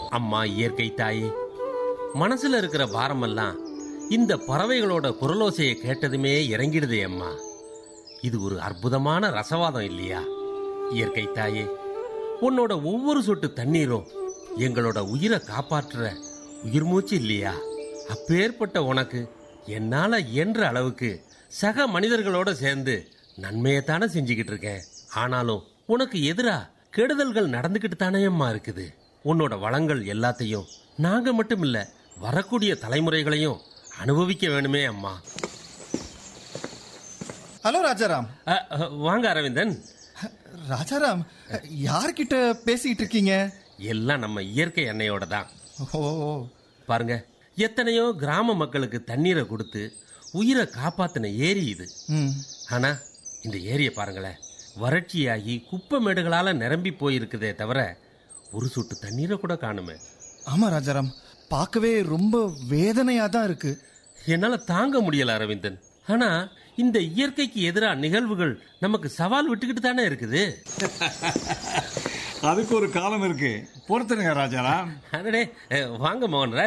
அம்மா இயற்கை தாயே மனசுல இருக்கிற பாரமெல்லாம் இந்த பறவைகளோட குரலோசையை கேட்டதுமே இறங்கிடுதே அம்மா இது ஒரு அற்புதமான ரசவாதம் இல்லையா இயற்கை தாயே உன்னோட ஒவ்வொரு சொட்டு தண்ணீரும் எங்களோட உயிரை காப்பாற்றுற உயிர் மூச்சு இல்லையா அப்பேற்பட்ட உனக்கு என்னால இயன்ற அளவுக்கு சக மனிதர்களோட சேர்ந்து நன்மையைத்தானே செஞ்சுக்கிட்டு இருக்கேன் ஆனாலும் உனக்கு எதிரா கெடுதல்கள் நடந்துகிட்டு தானே அம்மா இருக்குது உன்னோட வளங்கள் எல்லாத்தையும் நாங்க மட்டும் இல்ல வரக்கூடிய தலைமுறைகளையும் அனுபவிக்க வேணுமே அம்மா ஹலோ ராஜாராம் அ, அ, வாங்க அரவிந்தன் ராஜாராம் யார்கிட்ட பேசிட்டு இருக்கீங்க எல்லாம் நம்ம இயற்கை எண்ணெயோட தான் ஓ பாருங்க எத்தனையோ கிராம மக்களுக்கு தண்ணீரை கொடுத்து உயிரை காப்பாத்தின ஏரி இது ம் ஆனா இந்த ஏரியை பாருங்களேன் வறட்சியாகி குப்பை மேடுகளால நிரம்பி போயிருக்குதே தவிர ஒரு சொட்டு தண்ணீரை கூட காணுமே ஆமா ராஜாராம் பார்க்கவே ரொம்ப வேதனையா தான் இருக்கு என்னால தாங்க முடியல அரவிந்தன் ஆனா இந்த இயற்கைக்கு எதிராக நிகழ்வுகள் நமக்கு சவால் விட்டுக்கிட்டு தானே இருக்குது அதுக்கு ஒரு காலம் இருக்கு பொறுத்துருங்க ராஜாராம் அடடே அஹ், வாங்க மோகன்ராஜ்